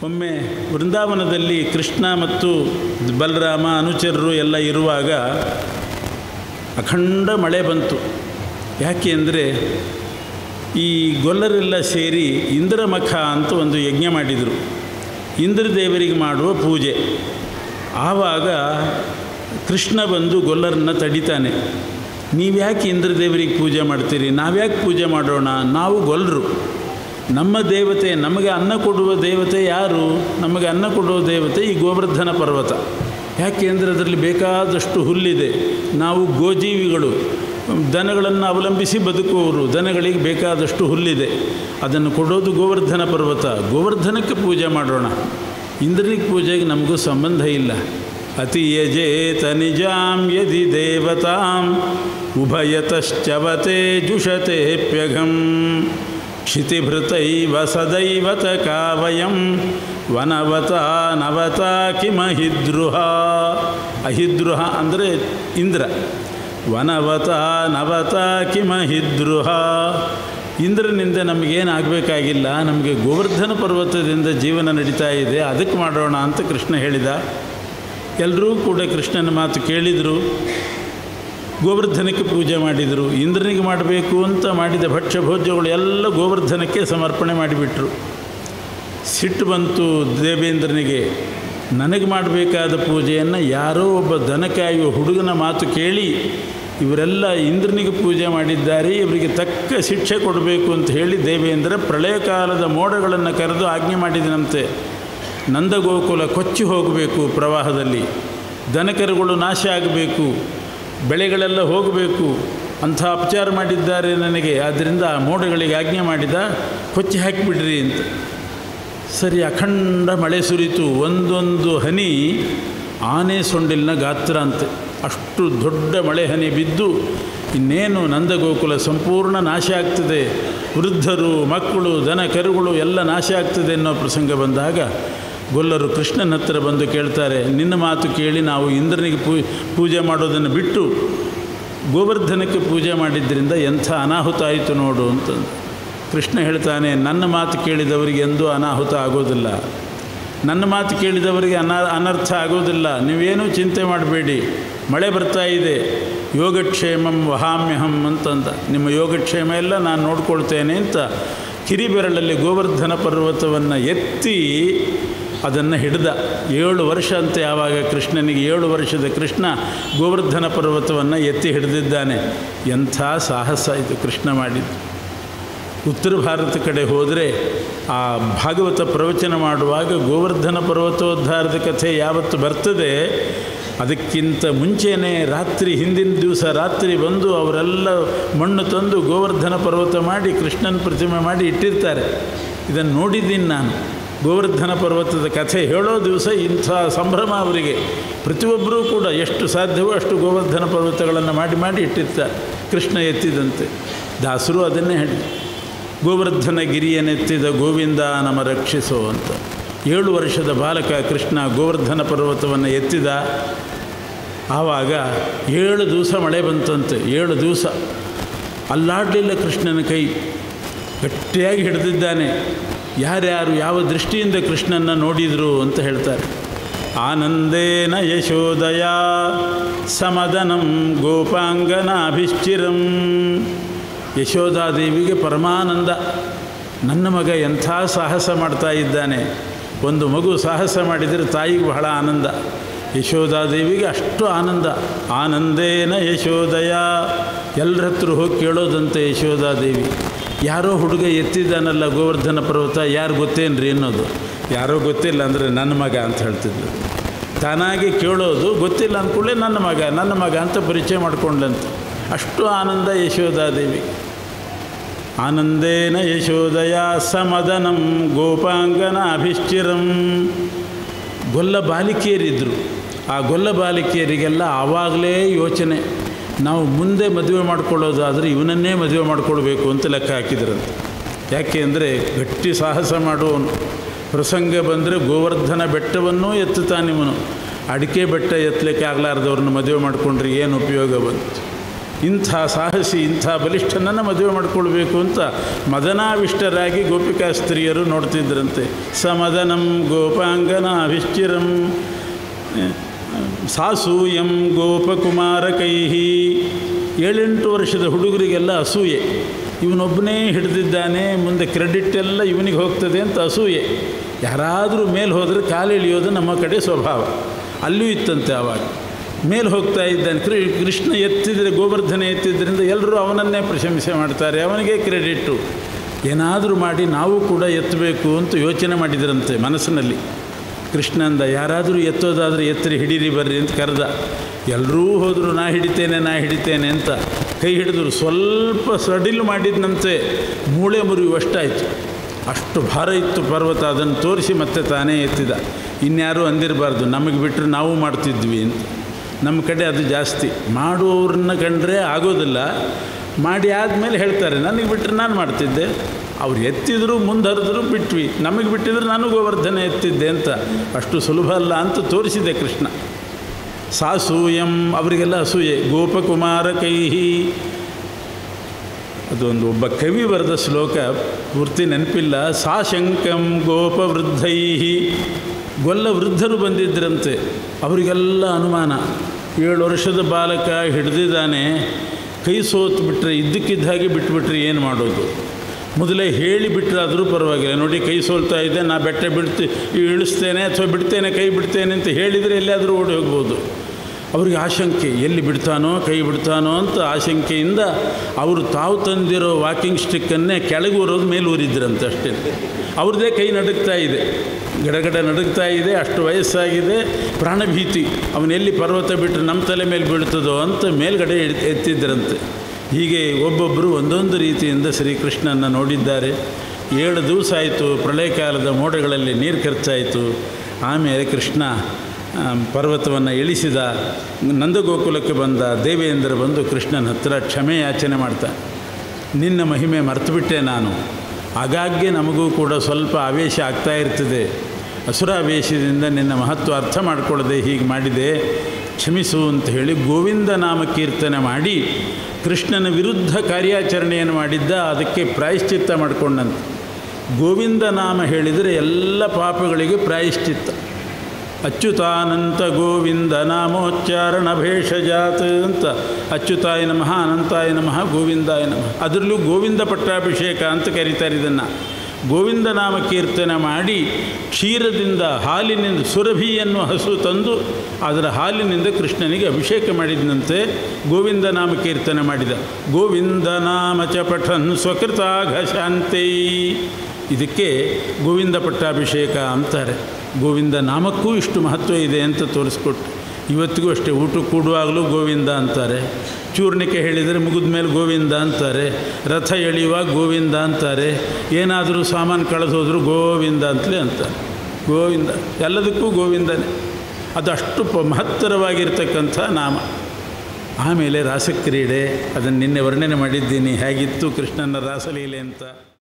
ಒಮ್ಮೆ ವೃಂದಾವನದಲ್ಲಿ ಕೃಷ್ಣ ಮತ್ತು ಬಲರಾಮ ಅನುಚರರು ಎಲ್ಲ ಇರುವಾಗ ಅಖಂಡ ಮಳೆ ಬಂತು ಯಾಕೆ ಅಂದರೆ ಈ ಗೊಲ್ಲರೆಲ್ಲ ಸೇರಿ ಇಂದ್ರಮಖ ಅಂತ ಒಂದು ಯಜ್ಞ ಮಾಡಿದರು ಇಂದ್ರದೇವರಿಗೆ ಮಾಡುವ ಪೂಜೆ ಆವಾಗ ಕೃಷ್ಣ ಬಂದು ಗೊಲ್ಲರನ್ನ ತಡಿತಾನೆ ನೀವ್ಯಾಕೆ ಇಂದ್ರದೇವರಿಗೆ ಪೂಜೆ ಮಾಡ್ತೀರಿ ನಾವ್ಯಾಕೆ ಪೂಜೆ ಮಾಡೋಣ ನಾವು ಗೊಲ್ಲರು ನಮ್ಮ ದೇವತೆ ನಮಗೆ ಅನ್ನ ಕೊಡುವ ದೇವತೆ ಯಾರು ನಮಗೆ ಅನ್ನ ಕೊಡುವ ದೇವತೆ ಈ ಗೋವರ್ಧನ ಪರ್ವತ ಯಾಕೆ ಅಂದರೆ ಅದರಲ್ಲಿ ಬೇಕಾದಷ್ಟು ಹುಲ್ಲಿದೆ ನಾವು ಗೋಜೀವಿಗಳು ದನಗಳನ್ನು ಅವಲಂಬಿಸಿ ಬದುಕುವವರು ದನಗಳಿಗೆ ಬೇಕಾದಷ್ಟು ಹುಲ್ಲಿದೆ ಅದನ್ನು ಕೊಡೋದು ಗೋವರ್ಧನ ಪರ್ವತ ಗೋವರ್ಧನಕ್ಕೆ ಪೂಜೆ ಮಾಡೋಣ ಇಂದ್ರನಿಗೆ ಪೂಜೆಗೆ ನಮಗೂ ಸಂಬಂಧ ಇಲ್ಲ ಅತಿ ಯಜೇತ ನಿಜಾಂ ಯದಿ ದೇವತಾಂ ಉಭಯತಶ್ಚವತೆ ಜುಷತೆಪ್ಯಘಂ ಕ್ಷಿತಿಭೃತೈವ ಸದೈವತ ಕಾವಯಂ ವನವತ ನವತ ಕಿಮಹಿದ್ರುಹ ಅಹಿದ್ರುಹ ಅಂದರೆ ಇಂದ್ರ ವನವತ ನವತ ಕಿಮಹಿದ್ರುಹ ಇಂದ್ರನಿಂದ ನಮಗೇನು ಆಗಬೇಕಾಗಿಲ್ಲ ನಮಗೆ ಗೋವರ್ಧನ ಪರ್ವತದಿಂದ ಜೀವನ ನಡೀತಾ ಇದೆ ಅದಕ್ಕೆ ಮಾಡೋಣ ಅಂತ ಕೃಷ್ಣ ಹೇಳಿದ ಎಲ್ಲರೂ ಕೂಡ ಕೃಷ್ಣನ ಮಾತು ಕೇಳಿದರು ಗೋವರ್ಧನಕ್ಕೆ ಪೂಜೆ ಮಾಡಿದರು ಇಂದ್ರನಿಗೆ ಮಾಡಬೇಕು ಅಂತ ಮಾಡಿದ ಭಕ್ಷ್ಯ ಭೋಜ್ಯಗಳು ಎಲ್ಲ ಗೋವರ್ಧನಕ್ಕೆ ಸಮರ್ಪಣೆ ಮಾಡಿಬಿಟ್ರು ಸಿಟ್ಟು ಬಂತು ದೇವೇಂದ್ರನಿಗೆ ನನಗೆ ಮಾಡಬೇಕಾದ ಪೂಜೆಯನ್ನು ಯಾರೋ ಒಬ್ಬ ದನ ಕಾಯುವ ಹುಡುಗನ ಮಾತು ಕೇಳಿ ಇವರೆಲ್ಲ ಇಂದ್ರನಿಗೆ ಪೂಜೆ ಮಾಡಿದ್ದಾರೆ ಇವರಿಗೆ ತಕ್ಕ ಶಿಕ್ಷೆ ಕೊಡಬೇಕು ಅಂತ ಹೇಳಿ ದೇವೇಂದ್ರ ಪ್ರಳಯ ಕಾಲದ ಮೋಡಗಳನ್ನು ಕರೆದು ಆಜ್ಞೆ ಮಾಡಿದನಂತೆ ನಂದಗೋಕುಲ ಕೊಚ್ಚಿ ಹೋಗಬೇಕು ಪ್ರವಾಹದಲ್ಲಿ ದನಕರುಗಳು ನಾಶ ಆಗಬೇಕು ಬೆಳೆಗಳೆಲ್ಲ ಹೋಗಬೇಕು ಅಂಥ ಅಪಚಾರ ಮಾಡಿದ್ದಾರೆ ನನಗೆ ಆದ್ದರಿಂದ ಆ ಮೋಡಗಳಿಗೆ ಆಜ್ಞೆ ಮಾಡಿದ ಕೊಚ್ಚಿ ಹಾಕಿಬಿಡ್ರಿ ಅಂತ ಸರಿ ಅಖಂಡ ಮಳೆ ಸುರಿತು ಒಂದೊಂದು ಹನಿ ಆನೆ ಸೊಂಡಿಲಿನ ಗಾತ್ರ ಅಂತೆ ಅಷ್ಟು ದೊಡ್ಡ ಮಳೆ ಹನಿ ಬಿದ್ದು ಇನ್ನೇನು ನಂದಗೋಕುಲ ಸಂಪೂರ್ಣ ನಾಶ ಆಗ್ತದೆ ವೃದ್ಧರು ಮಕ್ಕಳು ದನ ಕರುಗಳು ಎಲ್ಲ ನಾಶ ಆಗ್ತದೆ ಅನ್ನೋ ಪ್ರಸಂಗ ಬಂದಾಗ ಗೊಲ್ಲರು ಕೃಷ್ಣನ ಹತ್ತಿರ ಬಂದು ಕೇಳ್ತಾರೆ ನಿನ್ನ ಮಾತು ಕೇಳಿ ನಾವು ಇಂದ್ರನಿಗೆ ಪೂ ಪೂಜೆ ಮಾಡೋದನ್ನು ಬಿಟ್ಟು ಗೋವರ್ಧನಕ್ಕೆ ಪೂಜೆ ಮಾಡಿದ್ದರಿಂದ ಎಂಥ ಅನಾಹುತ ಆಯಿತು ನೋಡು ಅಂತಂದು ಕೃಷ್ಣ ಹೇಳ್ತಾನೆ ನನ್ನ ಮಾತು ಕೇಳಿದವರಿಗೆ ಎಂದೂ ಅನಾಹುತ ಆಗೋದಿಲ್ಲ ನನ್ನ ಮಾತು ಕೇಳಿದವರಿಗೆ ಅನಾ ಅನರ್ಥ ಆಗೋದಿಲ್ಲ ನೀವೇನೂ ಚಿಂತೆ ಮಾಡಬೇಡಿ ಮಳೆ ಬರ್ತಾ ಇದೆ ಯೋಗಕ್ಷೇಮಂ ವಹಾಮ್ಯಹಂ ಅಂತಂದ ನಿಮ್ಮ ಯೋಗಕ್ಷೇಮ ಎಲ್ಲ ನಾನು ನೋಡ್ಕೊಳ್ತೇನೆ ಅಂತ ಕಿರಿಬೆರಳಲ್ಲಿ ಗೋವರ್ಧನ ಪರ್ವತವನ್ನು ಎತ್ತಿ ಅದನ್ನು ಹಿಡ್ದ ಏಳು ವರ್ಷ ಅಂತ ಯಾವಾಗ ಕೃಷ್ಣನಿಗೆ ಏಳು ವರ್ಷದ ಕೃಷ್ಣ ಗೋವರ್ಧನ ಪರ್ವತವನ್ನು ಎತ್ತಿ ಹಿಡಿದಿದ್ದಾನೆ ಎಂಥ ಸಾಹಸ ಇದು ಕೃಷ್ಣ ಮಾಡಿದ್ದು ಉತ್ತರ ಭಾರತ ಕಡೆ ಹೋದರೆ ಆ ಭಾಗವತ ಪ್ರವಚನ ಮಾಡುವಾಗ ಗೋವರ್ಧನ ಪರ್ವತೋದ್ಧಾರದ ಕಥೆ ಯಾವತ್ತು ಬರ್ತದೆ ಅದಕ್ಕಿಂತ ಮುಂಚೆನೇ ರಾತ್ರಿ ಹಿಂದಿನ ದಿವಸ ರಾತ್ರಿ ಬಂದು ಅವರೆಲ್ಲ ಮಣ್ಣು ತಂದು ಗೋವರ್ಧನ ಪರ್ವತ ಮಾಡಿ ಕೃಷ್ಣನ ಪ್ರತಿಮೆ ಮಾಡಿ ಇಟ್ಟಿರ್ತಾರೆ ಇದನ್ನು ನೋಡಿದ್ದೀನಿ ನಾನು ಗೋವರ್ಧನ ಪರ್ವತದ ಕಥೆ ಹೇಳೋ ದಿವಸ ಇಂಥ ಸಂಭ್ರಮ ಅವರಿಗೆ ಪ್ರತಿಯೊಬ್ಬರೂ ಕೂಡ ಎಷ್ಟು ಸಾಧ್ಯವೋ ಅಷ್ಟು ಗೋವರ್ಧನ ಪರ್ವತಗಳನ್ನು ಮಾಡಿ ಮಾಡಿ ಇಟ್ಟಿರ್ತಾರೆ ಕೃಷ್ಣ ಎತ್ತಿದಂತೆ ದಾಸರು ಅದನ್ನೇ ಹೇಳಿ ಗೋವರ್ಧನ ಗಿರಿಯನೆತ್ತಿದ ಗೋವಿಂದ ನಮ ರಕ್ಷಿಸೋ ಅಂತ ಏಳು ವರ್ಷದ ಬಾಲಕ ಕೃಷ್ಣ ಗೋವರ್ಧನ ಪರ್ವತವನ್ನು ಎತ್ತಿದ ಆವಾಗ ಏಳು ದಿವಸ ಮಳೆ ಬಂತಂತೆ ಏಳು ದಿವಸ ಅಲ್ಲಾಡಲಿಲ್ಲ ಕೃಷ್ಣನ ಕೈ ಗಟ್ಟಿಯಾಗಿ ಹಿಡಿದಿದ್ದಾನೆ ಯಾರ್ಯಾರು ಯಾವ ದೃಷ್ಟಿಯಿಂದ ಕೃಷ್ಣನ ನೋಡಿದರು ಅಂತ ಹೇಳ್ತಾರೆ ಆನಂದೇನ ಯಶೋದಯ ಸಮದನಂ ಗೋಪಾಂಗನಾಭಿಶ್ಚಿರಂ ಯಶೋಧಾದೇವಿಗೆ ಪರಮಾನಂದ ನನ್ನ ಮಗ ಎಂಥ ಸಾಹಸ ಮಾಡ್ತಾ ಇದ್ದಾನೆ ಒಂದು ಮಗು ಸಾಹಸ ಮಾಡಿದರೆ ತಾಯಿಗೆ ಬಹಳ ಆನಂದ ಯಶೋಧಾದೇವಿಗೆ ಅಷ್ಟು ಆನಂದ ಆನಂದೇನ ಯಶೋದಯ ಎಲ್ಲರ ಹತ್ರ ಹೋಗಿ ಕೇಳೋದಂತೆ ಯಶೋಧಾದೇವಿ ಯಾರೋ ಹುಡುಗ ಎತ್ತಿದ್ದಾನಲ್ಲ ಗೋವರ್ಧನ ಪರ್ವತ ಯಾರು ಗೊತ್ತೇನ್ರಿ ಅನ್ನೋದು ಯಾರೋ ಗೊತ್ತಿಲ್ಲ ಅಂದರೆ ನನ್ನ ಮಗ ಅಂತ ಹೇಳ್ತಿದ್ಲು ತಾನಾಗಿ ಕೇಳೋದು ಗೊತ್ತಿಲ್ಲ ಅಂದ್ಕೂಡಲೇ ನನ್ನ ಮಗ ನನ್ನ ಮಗ ಅಂತ ಪರಿಚಯ ಮಾಡ್ಕೊಂಡಂತೆ ಅಷ್ಟು ಆನಂದ ಯಶೋಧಾದೇವಿ ಆನಂದೇನ ಯಶೋದಯ ಸಮದನಂ ಗೋಪಾಂಗನ ಅಭಿಶ್ಚಿರಂ ಗೊಲ್ಲ ಬಾಲಿಕೆಯರಿದ್ದರು ಆ ಗೊಲ್ಲ ಬಾಲಿಕೆಯರಿಗೆಲ್ಲ ಆವಾಗಲೇ ಯೋಚನೆ ನಾವು ಮುಂದೆ ಮದುವೆ ಮಾಡ್ಕೊಳ್ಳೋದಾದರೆ ಇವನನ್ನೇ ಮದುವೆ ಮಾಡ್ಕೊಳ್ಬೇಕು ಅಂತ ಲೆಕ್ಕ ಹಾಕಿದ್ರಂತೆ ಯಾಕೆ ಅಂದರೆ ಗಟ್ಟಿ ಸಾಹಸ ಮಾಡುವವನು ಪ್ರಸಂಗ ಬಂದರೆ ಗೋವರ್ಧನ ಬೆಟ್ಟವನ್ನೂ ಎತ್ತುತ್ತಾನಿವನು ಅಡಿಕೆ ಬೆಟ್ಟ ಎತ್ತಲಿಕ್ಕೆ ಆಗಲಾರ್ದವ್ರನ್ನ ಮದುವೆ ಮಾಡಿಕೊಂಡ್ರೆ ಏನು ಉಪಯೋಗ ಬಂತು ಇಂಥ ಸಾಹಸಿ ಇಂಥ ಬಲಿಷ್ಠನನ್ನು ಮದುವೆ ಮಾಡಿಕೊಳ್ಬೇಕು ಅಂತ ಮದನಾವಿಷ್ಟರಾಗಿ ಗೋಪಿಕಾ ಸ್ತ್ರೀಯರು ನೋಡ್ತಿದ್ರಂತೆ ಸಮದನಂ ಗೋಪಾಂಗನಾಭಿಶ್ಚಿರಂ ಸಾಸೂಯಂ ಗೋಪಕುಮಾರ ಕೈಹಿ ಏಳೆಂಟು ವರ್ಷದ ಹುಡುಗರಿಗೆಲ್ಲ ಅಸೂಯೆ ಇವನೊಬ್ಬನೇ ಹಿಡಿದಿದ್ದಾನೆ ಮುಂದೆ ಕ್ರೆಡಿಟ್ ಎಲ್ಲ ಇವನಿಗೆ ಹೋಗ್ತದೆ ಅಂತ ಅಸೂಯೆ ಯಾರಾದರೂ ಮೇಲೆ ಹೋದರೆ ಕಾಲಿಳಿಯೋದು ನಮ್ಮ ಕಡೆ ಸ್ವಭಾವ ಅಲ್ಲೂ ಇತ್ತಂತೆ ಆವಾಗ ಮೇಲೆ ಹೋಗ್ತಾ ಇದ್ದಾನೆ ಕೃ ಕೃಷ್ಣ ಎತ್ತಿದರೆ ಗೋವರ್ಧನ ಎತ್ತಿದ್ದರಿಂದ ಎಲ್ಲರೂ ಅವನನ್ನೇ ಪ್ರಶಂಸೆ ಮಾಡ್ತಾರೆ ಅವನಿಗೆ ಕ್ರೆಡಿಟ್ಟು ಏನಾದರೂ ಮಾಡಿ ನಾವು ಕೂಡ ಎತ್ತಬೇಕು ಅಂತ ಯೋಚನೆ ಮಾಡಿದ್ರಂತೆ ಮನಸ್ಸಿನಲ್ಲಿ ಕೃಷ್ಣಂದ ಯಾರಾದರೂ ಎತ್ತೋದಾದರೆ ಎತ್ತರಿ ಹಿಡೀರಿ ಬರ್ರಿ ಅಂತ ಕರೆದ ಎಲ್ಲರೂ ಹೋದರು ನಾ ಹಿಡಿತೇನೆ ನಾ ಹಿಡಿತೇನೆ ಅಂತ ಕೈ ಹಿಡಿದ್ರು ಸ್ವಲ್ಪ ಸಡಿಲು ಮಾಡಿದಂತೆ ಮೂಳೆ ಮುರಿಯುವಷ್ಟಾಯಿತು ಅಷ್ಟು ಭಾರ ಇತ್ತು ಪರ್ವತ ಅದನ್ನು ತೋರಿಸಿ ಮತ್ತೆ ತಾನೇ ಎತ್ತಿದ ಇನ್ಯಾರೂ ಅಂದಿರಬಾರ್ದು ನಮಗೆ ಬಿಟ್ಟರೆ ನಾವು ಮಾಡ್ತಿದ್ವಿ ಅಂತ ನಮ್ಮ ಕಡೆ ಅದು ಜಾಸ್ತಿ ಮಾಡುವವ್ರನ್ನ ಕಂಡ್ರೆ ಆಗೋದಿಲ್ಲ ಮಾಡಿ ಆದಮೇಲೆ ಹೇಳ್ತಾರೆ ನನಗೆ ಬಿಟ್ಟರೆ ನಾನು ಮಾಡ್ತಿದ್ದೆ ಅವ್ರು ಎತ್ತಿದ್ರು ಮುಂದರಿದ್ರು ಬಿಟ್ವಿ ನಮಗೆ ಬಿಟ್ಟಿದ್ರೆ ನಾನು ಗೋವರ್ಧನ ಎತ್ತಿದ್ದೆ ಅಂತ ಅಷ್ಟು ಸುಲಭ ಅಲ್ಲ ಅಂತ ತೋರಿಸಿದೆ ಕೃಷ್ಣ ಸಾಸೂಯಂ ಅವರಿಗೆಲ್ಲ ಅಸೂಯೆ ಗೋಪಕುಮಾರ ಕೈಹಿ ಅದೊಂದು ಒಬ್ಬ ಕವಿ ಬರೆದ ಶ್ಲೋಕ ಪೂರ್ತಿ ನೆನಪಿಲ್ಲ ಸಾಶಂಕಂ ಗೋಪವೃದ್ಧೈ ಗೊಲ್ಲ ವೃದ್ಧರು ಬಂದಿದ್ದರಂತೆ ಅವರಿಗೆಲ್ಲ ಅನುಮಾನ ಏಳು ವರ್ಷದ ಬಾಲಕ ಹಿಡಿದಿದ್ದಾನೆ ಕೈ ಸೋತು ಬಿಟ್ಟರೆ ಇದ್ದಕ್ಕಿದ್ದ ಹಾಗೆ ಬಿಟ್ಬಿಟ್ರೆ ಏನು ಮಾಡೋದು ಮೊದಲೇ ಹೇಳಿ ಬಿಟ್ಟರಾದರೂ ಪರವಾಗಿಲ್ಲ ನೋಡಿ ಕೈ ಸೋಲ್ತಾ ಇದೆ ನಾ ಬೆಟ್ಟ ಬಿಡ್ತಿ ಇಳಿಸ್ತೇನೆ ಅಥವಾ ಬಿಡ್ತೇನೆ ಕೈ ಬಿಡ್ತೇನೆ ಅಂತ ಹೇಳಿದರೆ ಎಲ್ಲಿಯಾದರೂ ಓಡಿ ಹೋಗ್ಬೋದು ಅವ್ರಿಗೆ ಆಶಂಕೆ ಎಲ್ಲಿ ಬಿಡ್ತಾನೋ ಕೈ ಬಿಡ್ತಾನೋ ಅಂತ ಆಶಂಕೆಯಿಂದ ಅವರು ತಾವು ತಂದಿರೋ ವಾಕಿಂಗ್ ಸ್ಟಿಕ್ಕನ್ನೇ ಕೆಳಗೆ ಊರೋದು ಮೇಲೆ ಊರಿದ್ರಂತೆ ಅಷ್ಟೇ ಅವ್ರದ್ದೇ ಕೈ ನಡುಗ್ತಾ ಇದೆ ಗಡಗಡ ನಡುಗ್ತಾ ಇದೆ ಅಷ್ಟು ವಯಸ್ಸಾಗಿದೆ ಪ್ರಾಣಭೀತಿ ಅವನೆಲ್ಲಿ ಪರ್ವತ ಬಿಟ್ಟರೆ ನಮ್ಮ ತಲೆ ಮೇಲೆ ಬೀಳ್ತದೋ ಅಂತ ಮೇಲ್ಗಡೆ ಎಡ್- ಎತ್ತಿದ್ದರಂತೆ ಹೀಗೆ ಒಬ್ಬೊಬ್ಬರು ಒಂದೊಂದು ರೀತಿಯಿಂದ ಶ್ರೀಕೃಷ್ಣನ ನೋಡಿದ್ದಾರೆ ಏಳು ದಿವಸ ಆಯಿತು ಪ್ರಳಯ ಕಾಲದ ಮೋಡಗಳಲ್ಲಿ ನೀರು ಖರ್ಚಾಯಿತು ಆಮೇಲೆ ಕೃಷ್ಣ ಆ, ಪರ್ವತವನ್ನು ಇಳಿಸಿದ ನಂದಗೋಕುಲಕ್ಕೆ ಬಂದ ದೇವೇಂದ್ರ ಬಂದು ಕೃಷ್ಣನ ಹತ್ರ ಕ್ಷಮೆ ಯಾಚನೆ ಮಾಡ್ತಾನೆ ನಿನ್ನ ಮಹಿಮೆ ಮರ್ತುಬಿಟ್ಟೆ ನಾನು ಆಗಾಗ್ಗೆ ನಮಗೂ ಕೂಡ ಸ್ವಲ್ಪ ಆವೇಶ ಆಗ್ತಾ ಇರ್ತದೆ ಅಸುರಾವೇಶದಿಂದ ನಿನ್ನ ಮಹತ್ವ ಅರ್ಥ ಮಾಡಿಕೊಳ್ಳದೆ ಹೀಗೆ ಮಾಡಿದೆ ಕ್ಷಮಿಸು ಅಂತ ಹೇಳಿ ಗೋವಿಂದ ನಾಮ ಕೀರ್ತನೆ ಮಾಡಿ ಕೃಷ್ಣನ ವಿರುದ್ಧ ಕಾರ್ಯಾಚರಣೆಯನ್ನು ಮಾಡಿದ್ದ ಅದಕ್ಕೆ ಪ್ರಾಯಶ್ಚಿತ್ತ ಮಾಡಿಕೊಂಡಂತೆ ಗೋವಿಂದ ನಾಮ ಹೇಳಿದರೆ ಎಲ್ಲ ಪಾಪಗಳಿಗೆ ಪ್ರಾಯಶ್ಚಿತ್ತ ಅಚ್ಯುತಾನಂತ ಗೋವಿಂದ ನಾಮೋಚ್ಚಾರಣ ಭೇಷಜಾತ್ ಅಂತ ಅಚ್ಯುತಾಯ ನಮಃ ಅನಂತಾಯ ನಮಃ ಗೋವಿಂದಾಯ ನಮಃ ಅದರಲ್ಲೂ ಗೋವಿಂದ ಪಟ್ಟಾಭಿಷೇಕ ಅಂತ ಕರೀತಾರೆ ಇದನ್ನು ಗೋವಿಂದ ನಾಮ ಕೀರ್ತನೆ ಮಾಡಿ ಕ್ಷೀರದಿಂದ ಹಾಲಿನಿಂದ ಸುರಭಿಯನ್ನು ಹಸು ತಂದು ಅದರ ಹಾಲಿನಿಂದ ಕೃಷ್ಣನಿಗೆ ಅಭಿಷೇಕ ಮಾಡಿದಂತೆ ಗೋವಿಂದ ನಾಮ ಕೀರ್ತನೆ ಮಾಡಿದ ಗೋವಿಂದ ನಾಮ ಚ ಪಠನ್ ಸ್ವಕೃತಾಘ ಶಾಂತೈ ಇದಕ್ಕೆ ಗೋವಿಂದ ಪಟ್ಟಾಭಿಷೇಕ ಅಂತಾರೆ ಗೋವಿಂದ ನಾಮಕ್ಕೂ ಇಷ್ಟು ಮಹತ್ವ ಇದೆ ಅಂತ ತೋರಿಸ್ಕೊಟ್ಟು ಇವತ್ತಿಗೂ ಅಷ್ಟೇ ಊಟ ಕೂಡುವಾಗಲೂ ಗೋವಿಂದ ಅಂತಾರೆ ಚೂರ್ಣಿಕೆ ಹೇಳಿದರೆ ಮುಗಿದ ಮೇಲೆ ಗೋವಿಂದ ಅಂತಾರೆ ರಥ ಎಳೆಯುವಾಗ ಗೋವಿಂದ ಅಂತಾರೆ ಏನಾದರೂ ಸಾಮಾನು ಕಳೆದು ಹೋದರೂ ಗೋವಿಂದ ಅಂತಲೇ ಅಂತಾರೆ ಗೋವಿಂದ ಎಲ್ಲದಕ್ಕೂ ಗೋವಿಂದನೇ ಅದು ಅಷ್ಟು ಪ ಮಹತ್ತರವಾಗಿರ್ತಕ್ಕಂಥ ನಾಮ ಆಮೇಲೆ ರಾಸಕ್ರೀಡೆ ಅದನ್ನು ನಿನ್ನೆ ವರ್ಣನೆ ಮಾಡಿದ್ದೀನಿ ಹೇಗಿತ್ತು ಕೃಷ್ಣನ ರಾಸಲೀಲೆ ಅಂತ